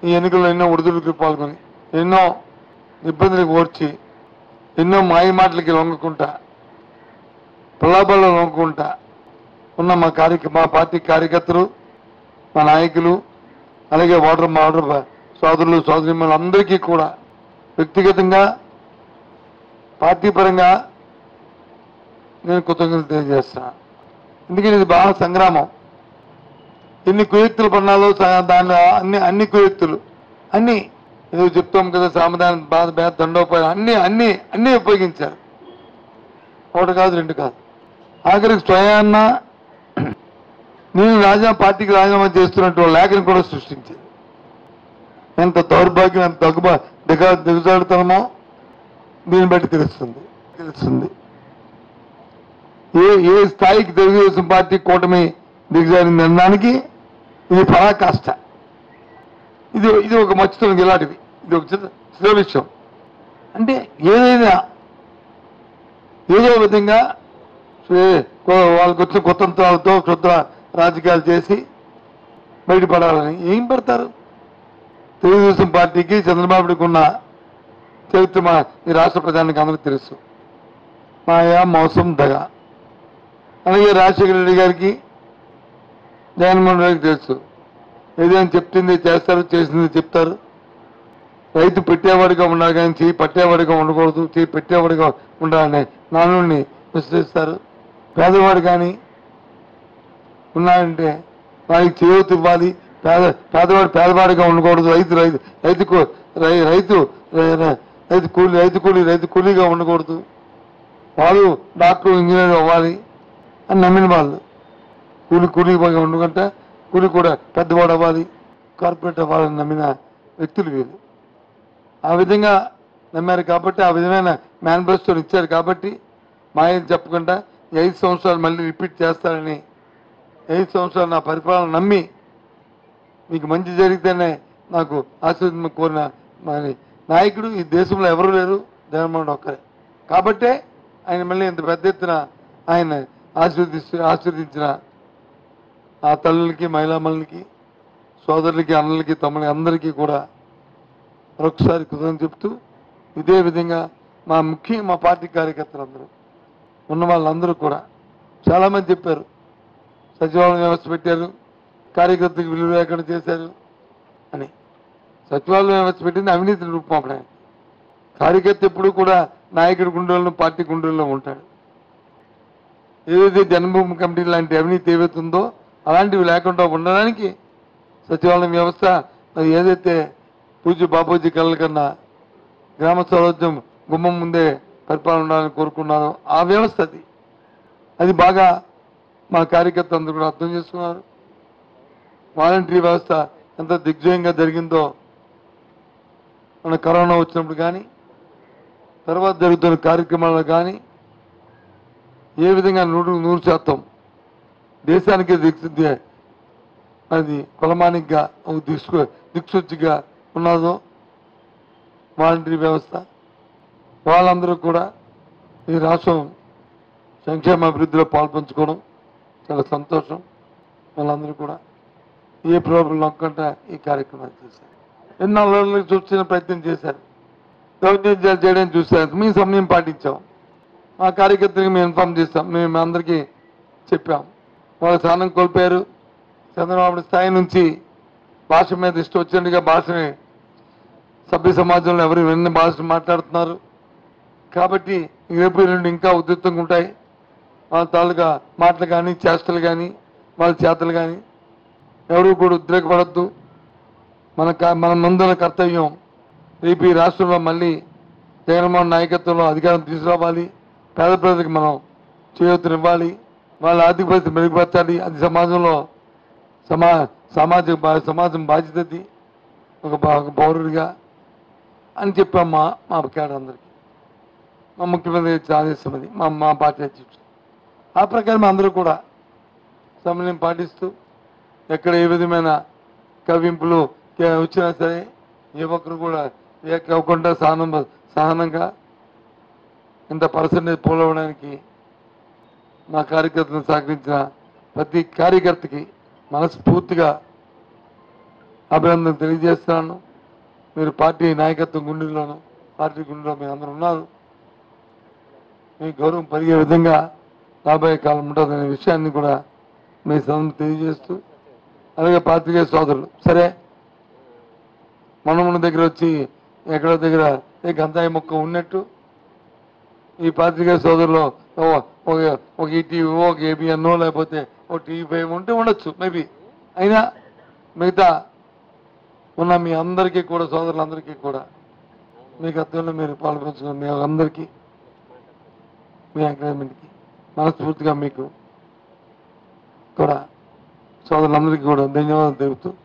ఈ ఎన్నికల్లో ఎన్నో ఒడిదుడుకు పాల్గొని ఎన్నో ఇబ్బందులకు ఓర్చి ఎన్నో మాయ మాటలకి లొంగకుంటా ప్రలాభాల్లో లొంగకుంటా ఉన్న మా కార్య మా పార్టీ కార్యకర్తలు మా నాయకులు అలాగే ఓటర్ మా ఓటర్ సోదరులు సోదరిమణులు అందరికీ కూడా వ్యక్తిగతంగా పార్టీ పరంగా నేను కృతజ్ఞతలు తెలియజేస్తున్నా ఎందుకంటే ఇది బాగా సంగ్రామం ఎన్ని కుయుక్తులు పన్నాలో దాని అన్ని అన్ని కుయుక్తులు అన్ని ఏదో చెప్తాం కదా సామధానం బాధ భేద దండోపాయం అన్ని అన్ని అన్ని ఉపయోగించారు ఒకటి కాదు రెండు కాదు ఆఖరికి స్వయాన్న నేను రాజీనామా పార్టీకి రాజీనామా చేస్తున్నట్టు లేఖను కూడా సృష్టించింది ఎంత దౌర్భాగ్యం ఎంత దగ్గు దిగ దిగజాడుతామో దీన్ని బట్టి తెలుస్తుంది తెలుస్తుంది ఏ ఏ స్థాయికి తెలుగుదేశం పార్టీ కూటమి దిగజారింది అనడానికి ఇది పరాకాష్ట ఇది ఇది ఒక మచ్చుతుంది ఇలాంటివి ఇది ఒక చిన్న చిన్న విషయం అంటే ఏదైనా ఏదో విధంగా ఏ- కో- వాళ్ళకి వచ్చిన కుతంత్రాలతో క్షుద్ర రాజకీయాలు చేసి బయటపడాలని ఏం పడతారు తెలుగుదేశం పార్టీకి చంద్రబాబుకి ఉన్న చరిత్ర మా ఈ రాష్ట్ర ప్రజానికి అందరికీ తెలుసు మాయా మోసం దగ అలాగే రాజశేఖర రెడ్డి గారికి జగన్మోహన్ రెడ్డికి తెలుసు ఏదైనా చెప్తుంది చేస్తారు చేసింది చెప్తారు రైతు పెట్టేవాడిగా ఉండాలి కానీ చేయి పట్టేవాడిగా ఉండకూడదు చేయి పెట్టేవాడిగా ఉండాలని నానుడిని విశ్లేషిస్తారు పేదవాడు కానీ ఉన్నాడంటే వాడికి చేయూత ఇవ్వాలి పేద పేదవాడు పేదవాడిగా ఉండకూడదు రైతు రైతు రైతు కూ- రై- రైతు రై- రై- రైతు కూలి రైతు కూలి రైతు కూలీగా ఉండకూడదు వాళ్ళు డాక్టర్ ఇంజనీర్ అవ్వాలి అని నమ్మిన వాళ్ళు కూలి కూలీగా ఉండకుంటే కూలి కూడా పెద్దవాడు అవ్వాలి కార్పొరేట్ అవ్వాలని నమ్మిన వ్యక్తులు వీళ్ళు ఆ విధంగా నమ్మారు కాబట్టి ఆ విధమైన మేనిఫెస్టోని ఇచ్చారు కాబట్టి మా ఆయన చెప్పకుండా ఈ ఐదు సంవత్సరాలు మళ్ళీ రిపీట్ చేస్తారని ఐదు సంవత్సరాలు నా పరిపాలన నమ్మి మీకు మంచి జరిగితేనే నాకు ఆశీర్వదం కోరిన మరి నాయకుడు ఈ దేశంలో ఎవరు లేరు జగన్మోహన్ రెడ్డి ఒక్కరే కాబట్టే ఆయన మళ్ళీ ఇంత పెద్ద ఎత్తున ఆయన ఆశీర్వదిస్తూ ఆశీర్వదించిన ఆ తల్లులకి మహిళామణులకి సోదరులకి అన్నలకి తమ్ముళ్ళకి అందరికీ కూడా మరొకసారి కృతజ్ఞత చెప్తూ ఇదే విధంగా మా ముఖ్య మా పార్టీ కార్యకర్తలందరూ ఉన్న వాళ్ళందరూ కూడా చాలామంది చెప్పారు సచివాలయం వ్యవస్థ పెట్టారు కార్యకర్తలకు విలువ లేకుండా చేశారు అని సచివాలయం వ్యవస్థ పెట్టింది అవినీతి రూపం కార్యకర్త ఎప్పుడు కూడా నాయకుడి గుండెల్లో పార్టీ గుండెల్లో ఉంటాడు ఏదైతే జన్మభూమి కమిటీ లాంటి అవినీతి ఏవైతే ఉందో అలాంటివి లేకుండా ఉండడానికి సచివాలయం వ్యవస్థ మరి ఏదైతే పూజ్య బాపూజీ కళ్ళ కన్నా గ్రామ స్వరాజ్యం గుమ్మం ముందే పరిపాలన ఉండాలని కోరుకున్నారో ఆ వ్యవస్థ అది అది బాగా మా కార్యకర్తలు అందరూ కూడా అర్థం చేసుకున్నారు వాలంటరీ వ్యవస్థ ఎంత దిగ్జయంగా జరిగిందో మన కరోనా వచ్చినప్పుడు కానీ తర్వాత జరుగుతున్న కార్యక్రమాల్లో కానీ ఏ విధంగా నూరు నూరు శాతం దేశానికి దిక్సు అది కులమానికిగా ఒక దిక్సు దిక్సూచిగా ఉన్నదో వాలంటరీ వ్యవస్థ వాళ్ళందరూ కూడా ఈ రాష్ట్రం సంక్షేమ అభివృద్ధిలో పాల్పంచుకోవడం చాలా సంతోషం వాళ్ళందరూ కూడా ఏ ప్రాబ్లం నొక్కంటే ఈ కార్యక్రమాలు చేశారు ఎన్నో అల్లర్లకు చూసిన ప్రయత్నం చేశారు దౌర్జన్యాలు చేయడానికి చూశారు మీ సమయం పాటించాం మా కార్యకర్తలకు మేము ఇన్ఫామ్ చేస్తాం మేము అందరికీ చెప్పాం వాళ్ళు స్థానం కోల్పోయారు చంద్రబాబు స్థాయి నుంచి భాష మీద ఇష్టం వచ్చినట్టుగా భాషని సభ్య సమాజంలో ఎవరు విన్న భాష మాట్లాడుతున్నారు కాబట్టి రేపు ఎల్లుండి ఇంకా ఉద్యుక్తంగా ఉంటాయి వాళ్ళ తాలూకా మాటలు కానీ చేష్టలు కానీ వాళ్ళ చేతలు కానీ ఎవరు కూడా ఉద్రేకపడద్దు మన క- మన ముందున్న కర్తవ్యం రేపు ఈ రాష్ట్రంలో మళ్ళీ జగన్మోహన్ నాయకత్వంలో అధికారం తీసుకురావాలి పేద ప్రజలకు మనం చేయూతనివ్వాలి వాళ్ళ ఆర్థిక పరిస్థితి మెరుగుపరచాలి అది సమాజంలో సమా సామాజిక బా- సమాజం బాధ్యత అది. ఒక బా- ఒక పౌరుడిగా అని చెప్పాం మా మా కేడర్ అందరికీ మా ముఖ్యమంత్రి ఇచ్చిన ఆదేశం అది మా మా పార్టీ అధ్యక్షుడు ఆ ప్రకారం అందరూ కూడా సమన్వయం పాటిస్తూ ఎక్కడ ఏ విధమైన కవింపులు కే- వచ్చినా సరే ఏ ఒక్కరు కూడా రియాక్ట్ అవ్వకుండా సహనం సహనంగా ఇంత పర్సెంటేజ్ పోలవడానికి మా కార్యకర్తలను సహకరించిన ప్రతి కార్యకర్తకి మనస్ఫూర్తిగా అభినందన తెలియజేస్తున్నాను మీరు పార్టీ నాయకత్వం గుండెల్లోను పార్టీ గుండెలో మీరు అందరూ ఉన్నారు మీ గౌరవం పెరిగే విధంగా రాబోయే కాలం ఉంటుందనే విషయాన్ని కూడా మీ సదనం తెలియజేస్తూ అలాగే పాత్రికేయ సోదరులు సరే మనమున దగ్గర వచ్చి ఎక్కడో దగ్గర ఏ గంధాయి మొక్క ఉన్నట్టు ఈ పాత్రికేయ సోదరులు ఓ- ఒక ఒక ఈటీవీ ఒక ఏబిఎన్ లేకపోతే ఒక టీవీ ఫైవ్ ఉంటే ఉండొచ్చు మేబీ అయినా మిగతా ఉన్న మీ అందరికీ కూడా సోదరులందరికీ కూడా మీ గతంలో మీరు పాల్పంచుకున్న మీ అందరికీ మీ ఎంకరేజ్మెంట్కి మనస్ఫూర్తిగా మీకు కూడా సోదరులందరికీ కూడా ధన్యవాదాలు తెలుపుతూ